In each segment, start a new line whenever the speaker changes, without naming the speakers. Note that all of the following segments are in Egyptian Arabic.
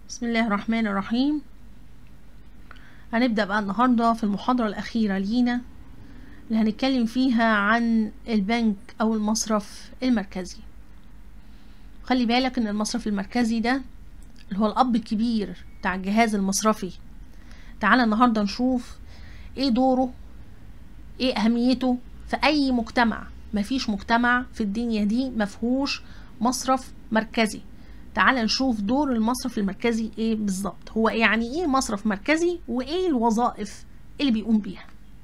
بسم الله الرحمن الرحيم هنبدأ بقى النهاردة في المحاضرة الأخيرة لينا اللي هنتكلم فيها عن البنك أو المصرف المركزي خلي بالك إن المصرف المركزي ده اللي هو الأب الكبير بتاع الجهاز المصرفي تعالى النهاردة نشوف ايه دوره ايه أهميته في أي مجتمع مفيش مجتمع في الدنيا دي مفهوش مصرف مركزي تعال نشوف دور المصرف المركزي ايه بالظبط هو يعني ايه مصرف مركزي وايه الوظائف اللي بيقوم بيها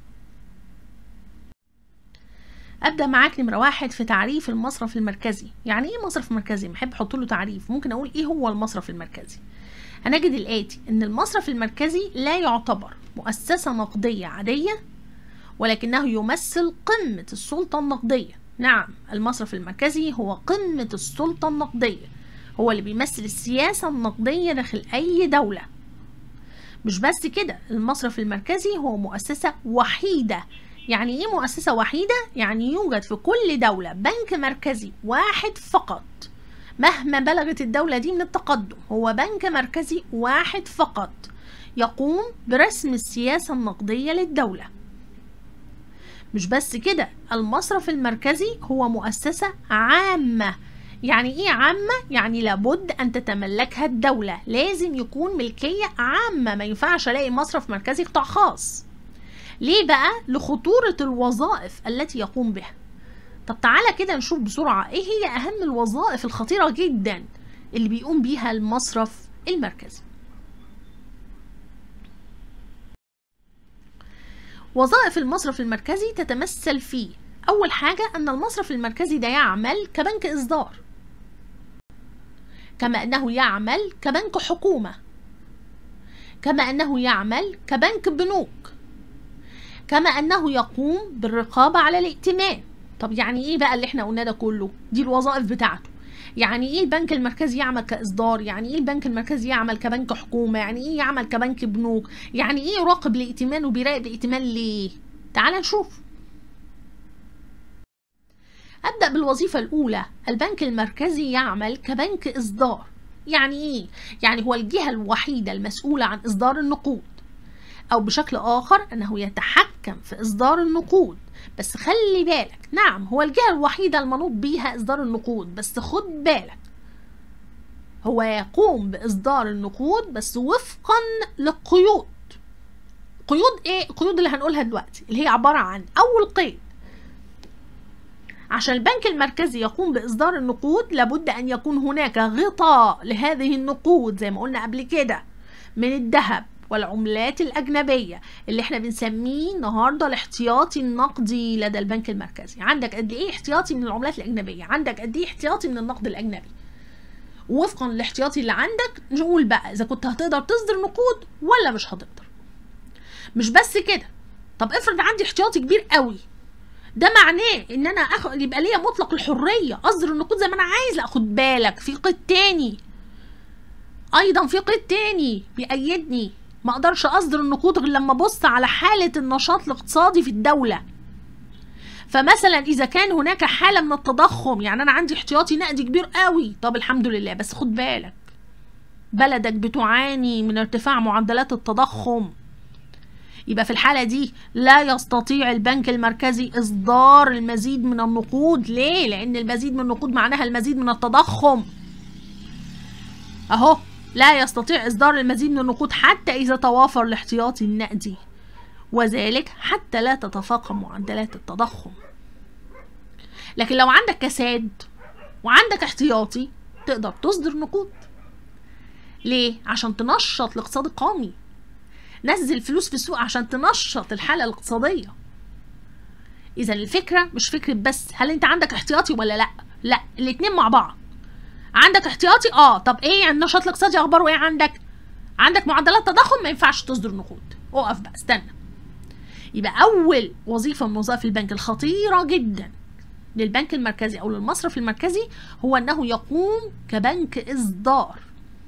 ابدا معاك نمره واحد في تعريف المصرف المركزي يعني ايه مصرف مركزي بحب احط له تعريف ممكن اقول ايه هو المصرف المركزي هنجد الاتي ان المصرف المركزي لا يعتبر مؤسسه نقديه عاديه ولكنه يمثل قمه السلطه النقديه نعم المصرف المركزي هو قمه السلطه النقديه هو اللي بيمثل السياسة النقدية داخل أي دولة مش بس كده المصرف المركزي هو مؤسسة وحيدة يعني ايه مؤسسة وحيدة؟ يعني يوجد في كل دولة بنك مركزي واحد فقط مهما بلغت الدولة دي من التقدم هو بنك مركزي واحد فقط يقوم برسم السياسة النقدية للدولة مش بس كده المصرف المركزي هو مؤسسة عامة يعني ايه عامة؟ يعني لابد ان تتملكها الدولة لازم يكون ملكية عامة ما ينفعش الاقي مصرف مركزي قطاع خاص ليه بقى؟ لخطورة الوظائف التي يقوم بها طب تعالى كده نشوف بسرعة ايه هي اهم الوظائف الخطيرة جدا اللي بيقوم بيها المصرف المركزي وظائف المصرف المركزي تتمثل في أول حاجة أن المصرف المركزي ده يعمل كبنك إصدار كما أنه يعمل كبنك حكومة كما أنه يعمل كبنك بنوك كما أنه يقوم بالرقابة على الائتمان طب يعني إيه بقى اللي إحنا قلنا ده كله دي الوظائف بتاعته يعني ايه البنك المركزي يعمل كاصدار يعني ايه البنك المركزي يعمل كبنك حكومه يعني ايه يعمل كبنك بنوك يعني ايه يراقب الائتمان وبيراقب الائتمان ليه تعال نشوف أبدأ بالوظيفة الأولى البنك المركزي يعمل كبنك إصدار يعني إيه؟ يعني هو الجهة الوحيدة المسؤولة عن إصدار النقود أو بشكل آخر أنه يتحكم في إصدار النقود بس خلي بالك نعم هو الجهة الوحيدة المنوط بيها إصدار النقود بس خد بالك هو يقوم بإصدار النقود بس وفقا للقيود قيود ايه القيود اللي هنقولها دلوقتي اللي هي عبارة عن أول قيد عشان البنك المركزي يقوم بإصدار النقود لابد أن يكون هناك غطاء لهذه النقود زي ما قلنا قبل كده من الذهب والعملات الأجنبية اللي احنا بنسميه النهاردة الاحتياطي النقدي لدى البنك المركزي عندك قد ايه احتياطي من العملات الأجنبية عندك قد ايه احتياطي من النقد الأجنبي وفقا للاحتياطي اللي عندك نقول بقى إذا كنت هتقدر تصدر نقود ولا مش هتقدر مش بس كده طب افرض عندي احتياطي كبير قوي ده معناه ان انا اخد يبقى ليا مطلق الحريه اصدر النقود زي ما انا عايز لا خد بالك في قيد تاني ايضا في قيد تاني بيأيدني ما اقدرش اصدر النقود غير لما ابص على حاله النشاط الاقتصادي في الدوله فمثلا اذا كان هناك حاله من التضخم يعني انا عندي احتياطي نقدي كبير قوي طب الحمد لله بس خد بالك بلدك بتعاني من ارتفاع معدلات التضخم يبقى في الحالة دي لا يستطيع البنك المركزي إصدار المزيد من النقود ليه؟ لأن المزيد من النقود معناها المزيد من التضخم أهو لا يستطيع إصدار المزيد من النقود حتى إذا توافر الاحتياطي النقدي وذلك حتى لا تتفاقم معدلات التضخم لكن لو عندك كساد وعندك احتياطي تقدر تصدر نقود ليه؟ عشان تنشط الاقتصاد القومي نزل فلوس في السوق عشان تنشط الحالة الاقتصادية إذا الفكرة مش فكرة بس هل أنت عندك احتياطي ولا لأ؟ لأ الاتنين مع بعض عندك احتياطي اه طب ايه يعني النشاط الاقتصادي اخباره ايه عندك؟ عندك معدلات تضخم ما ينفعش تصدر نقود اقف بقى استنى يبقى أول وظيفة من وظائف البنك الخطيرة جدا للبنك المركزي أو للمصرف المركزي هو أنه يقوم كبنك إصدار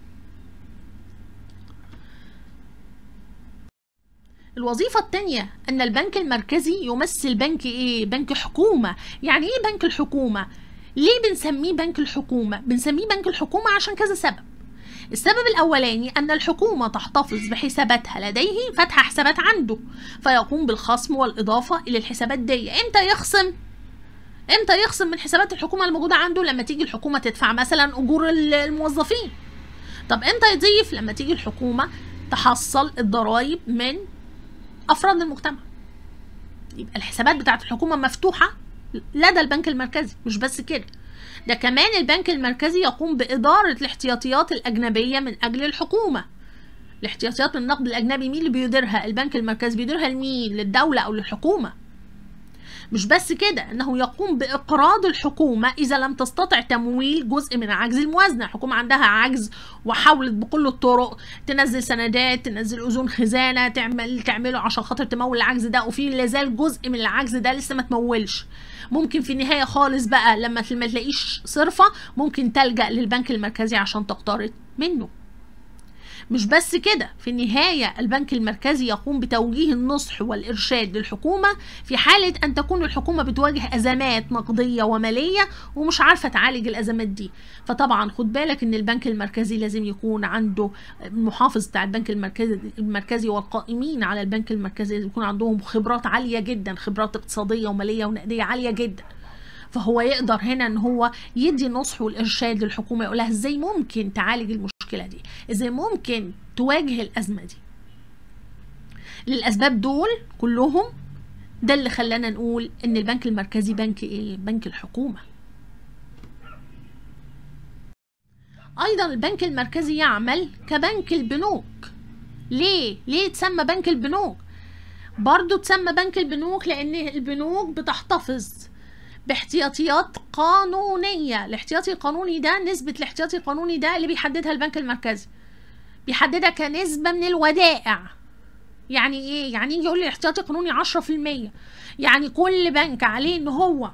الوظيفة التانية أن البنك المركزي يمثل بنك إيه؟ بنك حكومة يعني إيه بنك الحكومة؟ ليه بنسميه بنك الحكومة؟ بنسميه بنك الحكومة عشان كذا سبب السبب الأولاني أن الحكومة تحتفظ بحساباتها لديه فتح حسابات عنده فيقوم بالخصم والإضافة إلى الحسابات دي إمتى يخصم؟ إمتى يخصم من حسابات الحكومة الموجودة عنده لما تيجي الحكومة تدفع مثلا أجور الموظفين طب إمتى يضيف لما تيجي الحكومة تحصل الضرائب من أفراد المجتمع يبقى الحسابات بتاعت الحكومة مفتوحة لدى البنك المركزي مش بس كده ده كمان البنك المركزي يقوم بإدارة الاحتياطيات الأجنبية من أجل الحكومة الاحتياطيات من النقد الأجنبي مين اللي بيديرها البنك المركزي بيديرها لمين للدولة أو للحكومة مش بس كده انه يقوم باقراض الحكومه اذا لم تستطع تمويل جزء من عجز الموازنه الحكومه عندها عجز وحاولت بكل الطرق تنزل سندات تنزل اذون خزانه تعمل تعمله عشان خاطر تمول العجز ده وفي لازال جزء من العجز ده لسه ما تمولش ممكن في النهايه خالص بقى لما ما تلاقيش صرفه ممكن تلجا للبنك المركزي عشان تقترض منه مش بس كده في النهاية البنك المركزي يقوم بتوجيه النصح والإرشاد للحكومة في حالة أن تكون الحكومة بتواجه أزمات نقدية ومالية ومش عارفة تعالج الأزمات دي فطبعا خد بالك أن البنك المركزي لازم يكون عنده المحافظ بتاع البنك المركزي المركزي والقائمين على البنك المركزي لازم يكون عندهم خبرات عالية جدا خبرات اقتصادية ومالية ونقدية عالية جدا فهو يقدر هنا ان هو يدي النصح والارشاد للحكومه يقول لها ازاي ممكن تعالج المشكله دي ازاي ممكن تواجه الازمه دي للاسباب دول كلهم ده اللي خلانا نقول ان البنك المركزي بنك ايه بنك الحكومه ايضا البنك المركزي يعمل كبنك البنوك ليه ليه تسمى بنك البنوك برضو تسمى بنك البنوك لان البنوك بتحتفظ باحتياطيات قانونية الاحتياطي القانوني ده نسبة الاحتياطي القانوني ده اللي بيحددها البنك المركزي بيحددها كنسبة من الودائع يعني ايه يعني يجي يقول لي الاحتياطي القانوني عشرة في المية يعني كل بنك عليه ان هو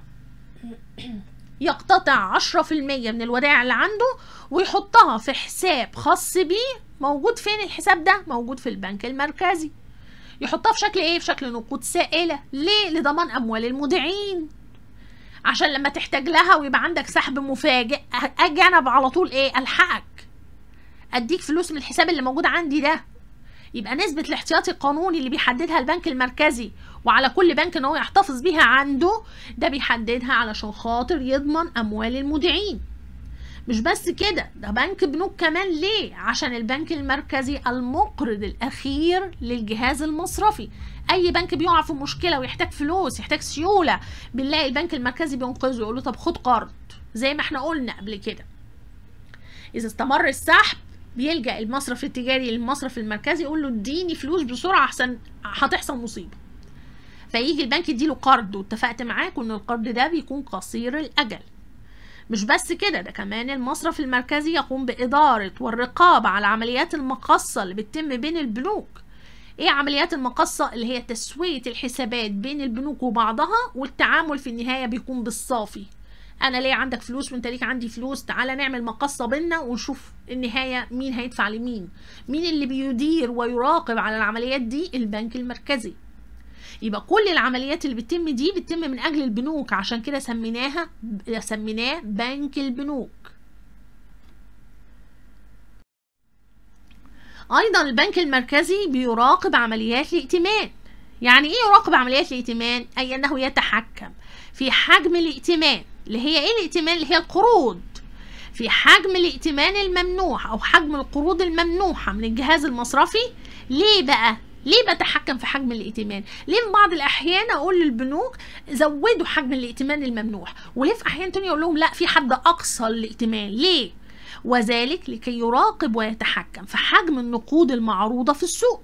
يقتطع عشرة في المية من الودائع اللي عنده ويحطها في حساب خاص بيه موجود فين الحساب ده موجود في البنك المركزي يحطها في شكل ايه في شكل نقود سائلة ليه لضمان اموال المودعين عشان لما تحتاج لها ويبقى عندك سحب مفاجئ اجي انا على طول ايه الحقك اديك فلوس من الحساب اللي موجود عندي ده يبقى نسبة الاحتياطي القانوني اللي بيحددها البنك المركزي وعلى كل بنك ان هو يحتفظ بيها عنده ده بيحددها علشان خاطر يضمن اموال المودعين مش بس كده ده بنك بنوك كمان ليه عشان البنك المركزي المقرض الاخير للجهاز المصرفي اي بنك بيقع في مشكله ويحتاج فلوس يحتاج سيوله بنلاقي البنك المركزي بينقذه يقول له طب خد قرض زي ما احنا قلنا قبل كده اذا استمر السحب بيلجا المصرف التجاري للمصرف المركزي يقول له اديني فلوس بسرعه احسن هتحصل مصيبه فيجي البنك يديله قرض واتفقت معاك ان القرض ده بيكون قصير الاجل مش بس كده ده كمان المصرف المركزي يقوم بإدارة والرقابة على عمليات المقصة اللي بتتم بين البنوك ايه عمليات المقصة اللي هي تسوية الحسابات بين البنوك وبعضها والتعامل في النهاية بيكون بالصافي انا ليه عندك فلوس وانت ليك عندي فلوس تعالى نعمل مقصة بينا ونشوف النهاية مين هيدفع لمين مين اللي بيدير ويراقب على العمليات دي البنك المركزي يبقى كل العمليات اللي بتتم دي بتتم من اجل البنوك عشان كده سميناها سميناه بنك البنوك ايضا البنك المركزي بيراقب عمليات الائتمان يعني ايه يراقب عمليات الائتمان اي انه يتحكم في حجم الائتمان اللي هي ايه الائتمان اللي هي القروض في حجم الائتمان الممنوح او حجم القروض الممنوحه من الجهاز المصرفي ليه بقى ليه بتحكم في حجم الائتمان ليه في بعض الاحيان اقول للبنوك زودوا حجم الائتمان الممنوح وليه في احيان تانية اقول لهم لا في حد اقصى للائتمان ليه وذلك لكي يراقب ويتحكم في حجم النقود المعروضه في السوق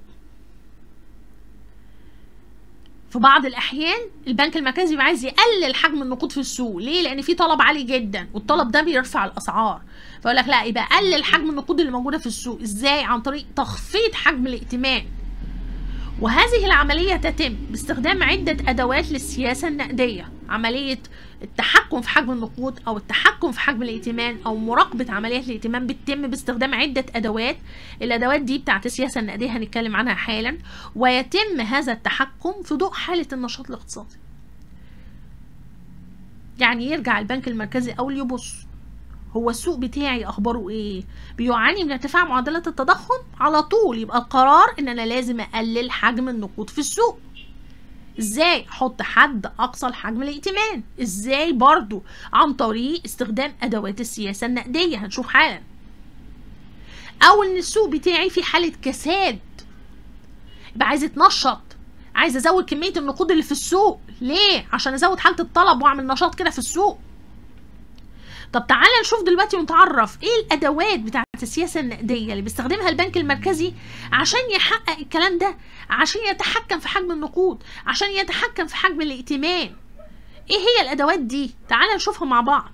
في بعض الاحيان البنك المركزي بيبقى عايز يقلل حجم النقود في السوق ليه لان في طلب عالي جدا والطلب ده بيرفع الاسعار فيقول لك لا يبقى قلل حجم النقود اللي موجوده في السوق ازاي عن طريق تخفيض حجم الائتمان وهذه العملية تتم باستخدام عدة أدوات للسياسة النقدية عملية التحكم في حجم النقود أو التحكم في حجم الائتمان أو مراقبة عمليات الائتمان بتتم باستخدام عدة أدوات الأدوات دي بتاعت السياسة النقدية هنتكلم عنها حالا ويتم هذا التحكم في ضوء حالة النشاط الاقتصادي يعني يرجع البنك المركزي أو يبص هو السوق بتاعي اخباره ايه بيعاني من ارتفاع معدلات التضخم على طول يبقى القرار ان انا لازم اقلل حجم النقود في السوق ازاي احط حد اقصى لحجم الائتمان ازاي برضو عن طريق استخدام ادوات السياسه النقديه هنشوف حالا او ان السوق بتاعي في حاله كساد يبقى عايز اتنشط عايز ازود كميه النقود اللي في السوق ليه عشان ازود حاله الطلب واعمل نشاط كده في السوق طب تعالى نشوف دلوقتي ونتعرف ايه الادوات بتاعه السياسه النقديه اللي بيستخدمها البنك المركزي عشان يحقق الكلام ده عشان يتحكم في حجم النقود عشان يتحكم في حجم الائتمان ايه هي الادوات دي تعالى نشوفها مع بعض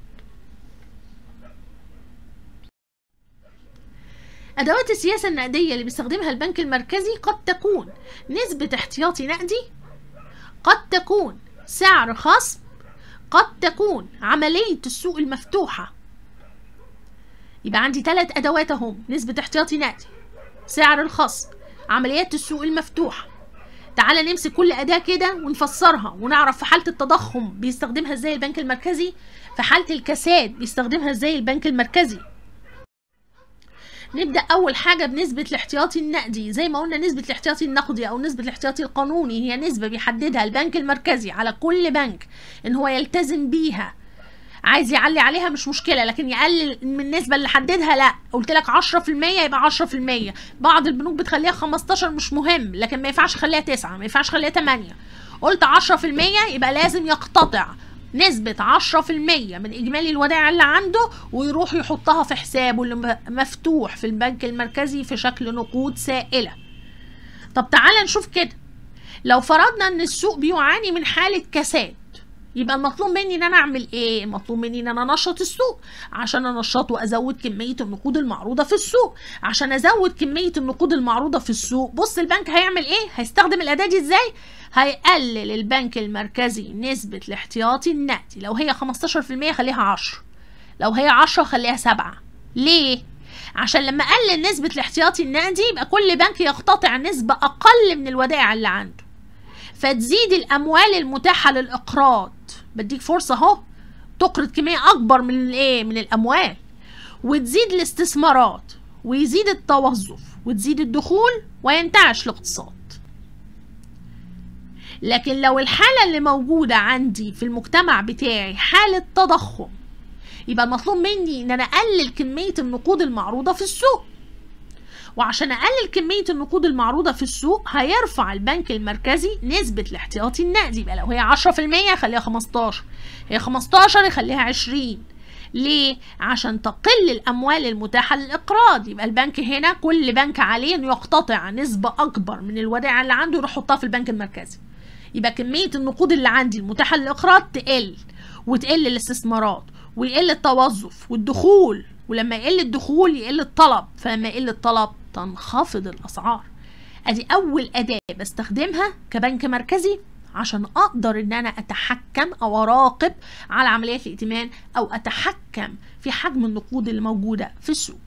أدوات السياسة النقدية اللي بيستخدمها البنك المركزي قد تكون نسبة احتياطي نقدي قد تكون سعر خصم قد تكون عملية السوق المفتوحة يبقى عندي ثلاث أدوات أهم نسبة احتياطي نقدي سعر الخصم عمليات السوق المفتوحة تعالى نمسك كل أداة كده ونفسرها ونعرف في حالة التضخم بيستخدمها ازاي البنك المركزي في حالة الكساد بيستخدمها ازاي البنك المركزي نبدا اول حاجه بنسبه الاحتياطي النقدي زي ما قلنا نسبه الاحتياطي النقدي او نسبه الاحتياطي القانوني هي نسبه بيحددها البنك المركزي على كل بنك ان هو يلتزم بيها عايز يعلي عليها مش مشكله لكن يقلل من النسبه اللي حددها لا قلت لك 10% يبقى 10% بعض البنوك بتخليها 15 مش مهم لكن ما ينفعش اخليها 9 ما ينفعش اخليها 8 قلت 10% يبقى لازم يقتطع نسبة 10% من إجمالي الودائع اللي عنده ويروح يحطها في حسابه اللي مفتوح في البنك المركزي في شكل نقود سائلة طب تعالى نشوف كده لو فرضنا ان السوق بيعاني من حالة كساد يبقى المطلوب مني ان انا اعمل ايه المطلوب مني ان انا انشط السوق عشان انشط وازود كميه النقود المعروضه في السوق عشان ازود كميه النقود المعروضه في السوق بص البنك هيعمل ايه هيستخدم الاداه دي ازاي هيقلل البنك المركزي نسبه الاحتياطي النقدي لو هي 15% خليها 10 لو هي 10 خليها 7 ليه عشان لما اقلل نسبه الاحتياطي النقدي يبقى كل بنك يقتطع نسبه اقل من الودائع اللي عنده فتزيد الاموال المتاحه للاقراض بديك فرصه اهو تقرض كميه اكبر من الايه من الاموال وتزيد الاستثمارات ويزيد التوظف وتزيد الدخول وينتعش الاقتصاد لكن لو الحاله اللي موجوده عندي في المجتمع بتاعي حاله تضخم يبقى المطلوب مني ان انا اقلل كميه النقود المعروضه في السوق وعشان اقلل كميه النقود المعروضه في السوق هيرفع البنك المركزي نسبه الاحتياطي النقدي يبقى لو هي 10% يخليها 15 هي 15 يخليها 20 ليه؟ عشان تقل الأموال المتاحة للإقراض يبقى البنك هنا كل بنك عليه إنه يقتطع نسبة أكبر من الودائع اللي عنده يروح يحطها في البنك المركزي يبقى كمية النقود اللي عندي المتاحة للإقراض تقل وتقل الاستثمارات ويقل التوظف والدخول ولما يقل الدخول يقل الطلب فلما يقل الطلب تنخفض الأسعار أدي أول أداة بستخدمها كبنك مركزي عشان أقدر إن أنا أتحكم أو أراقب على عمليات الائتمان أو أتحكم في حجم النقود اللي موجودة في السوق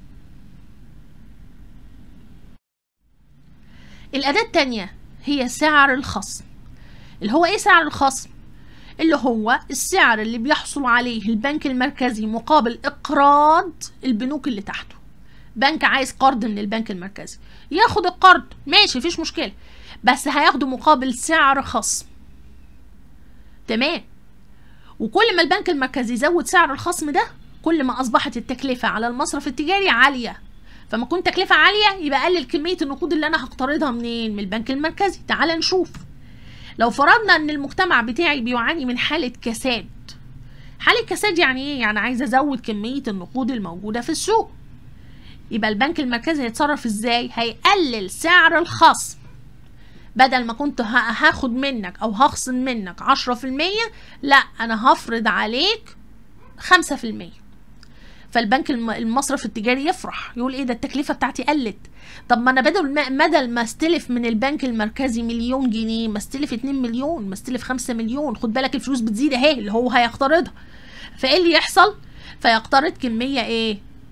الأداة التانية هي سعر الخصم اللي هو إيه سعر الخصم؟ اللي هو السعر اللي بيحصل عليه البنك المركزي مقابل إقراض البنوك اللي تحته بنك عايز قرض من البنك المركزي ياخد القرض ماشي مفيش مشكلة بس هياخده مقابل سعر خصم تمام وكل ما البنك المركزي يزود سعر الخصم ده كل ما أصبحت التكلفة على المصرف التجاري عالية فما كنت تكلفة عالية يبقى قلل كمية النقود اللي أنا هقترضها منين من البنك المركزي تعال نشوف لو فرضنا ان المجتمع بتاعي بيعاني من حالة كساد حالة كساد يعني ايه؟ يعني عايز ازود كمية النقود الموجودة في السوق يبقى البنك المركزي هيتصرف ازاي؟ هيقلل سعر الخصم بدل ما كنت هاخد منك او هخصم منك عشرة في المية لا انا هفرض عليك خمسة في المية فالبنك المصرف التجاري يفرح يقول ايه ده التكلفه بتاعتي قلت طب ما انا بدل ما بدل ما استلف من البنك المركزي مليون جنيه ما استلف 2 مليون ما استلف 5 مليون خد بالك الفلوس بتزيد اهي اللي هو هيقترضها فايه اللي يحصل فيقترض كميه ايه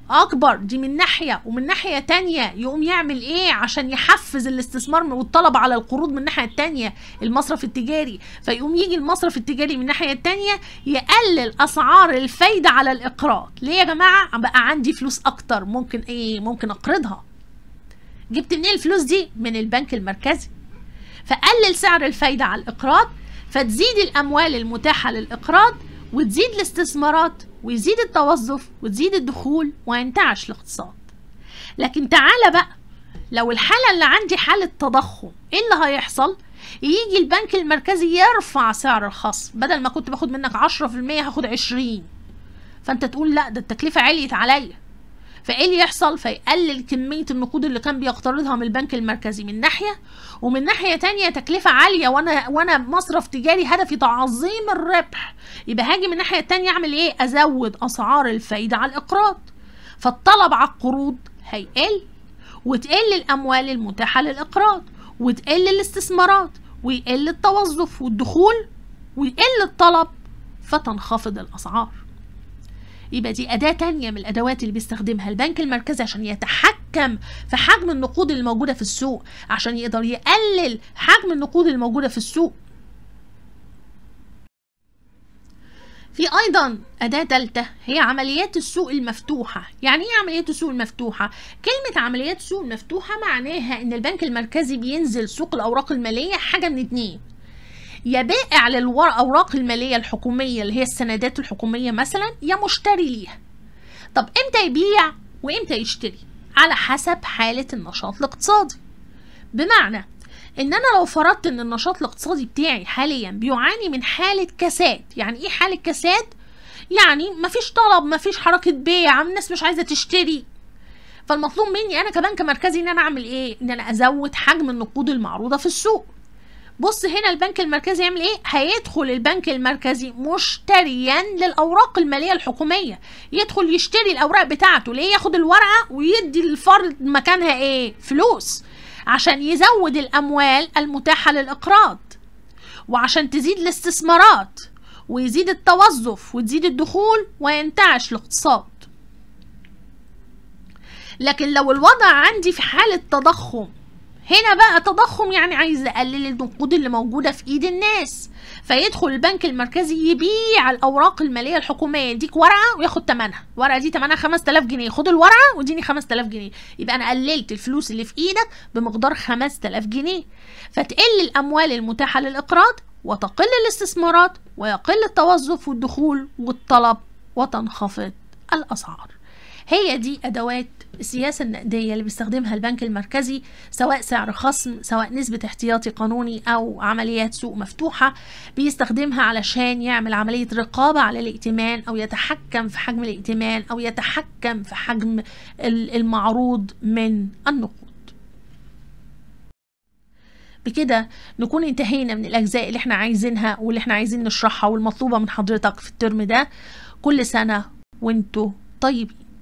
اكبر دي من ناحيه ومن ناحيه تانية يقوم يعمل ايه عشان يحفز الاستثمار والطلب على القروض من الناحيه التانية المصرف التجاري فيقوم يجي المصرف التجاري من الناحيه التانية يقلل اسعار الفايده على الاقراض ليه يا جماعه بقى عندي فلوس اكتر ممكن ايه ممكن اقرضها جبت منين الفلوس دي من البنك المركزي فقلل سعر الفايده على الاقراض فتزيد الاموال المتاحه للاقراض وتزيد الاستثمارات ويزيد التوظف وتزيد الدخول وينتعش الاقتصاد لكن تعالى بقى لو الحالة اللي عندي حالة تضخم ايه اللي هيحصل يجي البنك المركزي يرفع سعر الخصم بدل ما كنت باخد منك عشرة في المية هاخد عشرين فانت تقول لا ده التكلفة عليت عليا فايه اللي يحصل فيقلل كمية النقود اللي كان بيقترضها من البنك المركزي من ناحية ومن ناحية تانية تكلفة عالية وانا وانا مصرف تجاري هدفي تعظيم الربح يبقى هاجي من الناحية التانية اعمل ايه ازود اسعار الفايدة على الاقراض فالطلب على القروض هيقل وتقل الاموال المتاحة للاقراض وتقل الاستثمارات ويقل التوظف والدخول ويقل الطلب فتنخفض الاسعار يبقى دي أداة تانية من الأدوات اللي بيستخدمها البنك المركزي عشان يتحكم في حجم النقود اللي موجودة في السوق عشان يقدر يقلل حجم النقود اللي موجودة في السوق في أيضا أداة تالتة هي عمليات السوق المفتوحة يعني إيه عمليات السوق المفتوحة؟ كلمة عمليات السوق المفتوحة معناها إن البنك المركزي بينزل سوق الأوراق المالية حاجة من اتنين يا بائع للأوراق المالية الحكومية اللي هي السندات الحكومية مثلا يا مشتري ليها طب امتى يبيع وامتى يشتري على حسب حالة النشاط الاقتصادي بمعنى ان انا لو فرضت ان النشاط الاقتصادي بتاعي حاليا بيعاني من حالة كساد يعني ايه حالة كساد يعني مفيش طلب مفيش حركة بيع الناس مش عايزة تشتري فالمطلوب مني انا كبنك مركزي ان انا اعمل ايه ان انا ازود حجم النقود المعروضة في السوق بص هنا البنك المركزي يعمل ايه هيدخل البنك المركزي مشتريا للاوراق الماليه الحكوميه يدخل يشتري الاوراق بتاعته ليه ياخد الورقه ويدي الفرد مكانها ايه فلوس عشان يزود الاموال المتاحه للاقراض وعشان تزيد الاستثمارات ويزيد التوظف وتزيد الدخول وينتعش الاقتصاد لكن لو الوضع عندي في حاله تضخم هنا بقى تضخم يعني عايز اقلل النقود اللي موجوده في ايد الناس فيدخل البنك المركزي يبيع الاوراق الماليه الحكوميه يديك ورقه وياخد ثمنها الورقه دي ثمنها 5000 جنيه خد الورقه واديني 5000 جنيه يبقى انا قللت الفلوس اللي في ايدك بمقدار 5000 جنيه فتقل الاموال المتاحه للاقراض وتقل الاستثمارات ويقل التوظف والدخول والطلب وتنخفض الاسعار هي دي ادوات السياسة النقدية اللي بيستخدمها البنك المركزي سواء سعر خصم سواء نسبة احتياطي قانوني أو عمليات سوق مفتوحة بيستخدمها علشان يعمل عملية رقابة على الائتمان أو يتحكم في حجم الائتمان أو يتحكم في حجم المعروض من النقود بكده نكون انتهينا من الأجزاء اللي احنا عايزينها واللي احنا عايزين نشرحها والمطلوبة من حضرتك في الترم ده كل سنة وانتوا طيبين